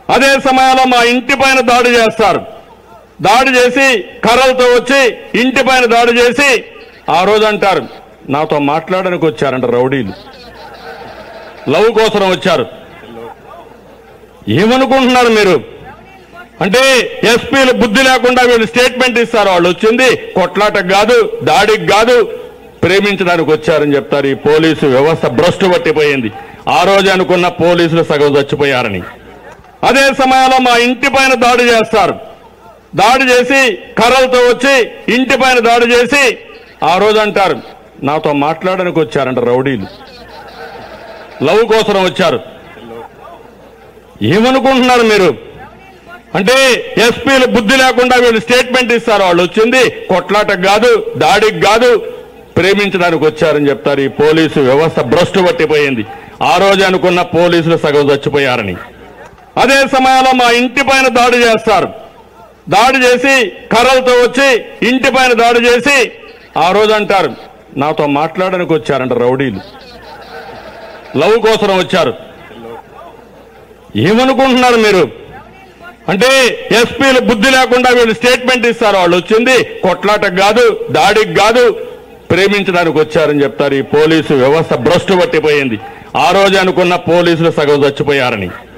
అదే సమయంలో మా ఇంటి పైన దాడి చేస్తారు దాడి చేసి కర్రలతో వచ్చి ఇంటి పైన దాడి చేసి ఆ రోజు అంటారు నాతో మాట్లాడడానికి వచ్చారంట రౌడీలు లవ్ కోసం వచ్చారు ఏమనుకుంటున్నారు మీరు అంటే ఎస్పీలు బుద్ధి లేకుండా వీళ్ళు స్టేట్మెంట్ ఇస్తారు వాళ్ళు వచ్చింది కొట్లాటకు కాదు దాడికి కాదు ప్రేమించడానికి వచ్చారని చెప్తారు ఈ పోలీసు వ్యవస్థ భ్రష్టు పట్టిపోయింది ఆ రోజు అనుకున్న పోలీసులు సగం చచ్చిపోయారని అదే సమయంలో మా ఇంటి పైన దాడి చేస్తారు దాడి చేసి కర్రలతో వచ్చి ఇంటి పైన దాడి చేసి ఆ రోజు అంటారు నాతో మాట్లాడడానికి వచ్చారంట రౌడీలు లవ్ కోసం వచ్చారు ఏమనుకుంటున్నారు మీరు అంటే ఎస్పీలు బుద్ధి లేకుండా వీళ్ళు స్టేట్మెంట్ ఇస్తారు వాళ్ళు వచ్చింది కొట్లాటకు కాదు దాడికి కాదు ప్రేమించడానికి వచ్చారని చెప్తారు ఈ పోలీసు వ్యవస్థ భ్రష్టు పట్టిపోయింది ఆ రోజు అనుకున్న పోలీసులు సగం చచ్చిపోయారని అదే సమయంలో మా ఇంటి పైన దాడి చేస్తారు దాడి చేసి కర్రలతో వచ్చి ఇంటి పైన దాడి చేసి ఆ రోజు అంటారు నాతో మాట్లాడడానికి వచ్చారంట రౌడీలు లవ్ కోసం వచ్చారు ఏమనుకుంటున్నారు మీరు అంటే ఎస్పీలు బుద్ధి లేకుండా వీళ్ళు స్టేట్మెంట్ ఇస్తారు వాళ్ళు వచ్చింది కొట్లాటకు కాదు దాడికి కాదు ప్రేమించడానికి వచ్చారని చెప్తారు ఈ పోలీసు వ్యవస్థ భ్రష్టు పట్టిపోయింది ఆ రోజు అనుకున్న పోలీసులు సగం చచ్చిపోయారని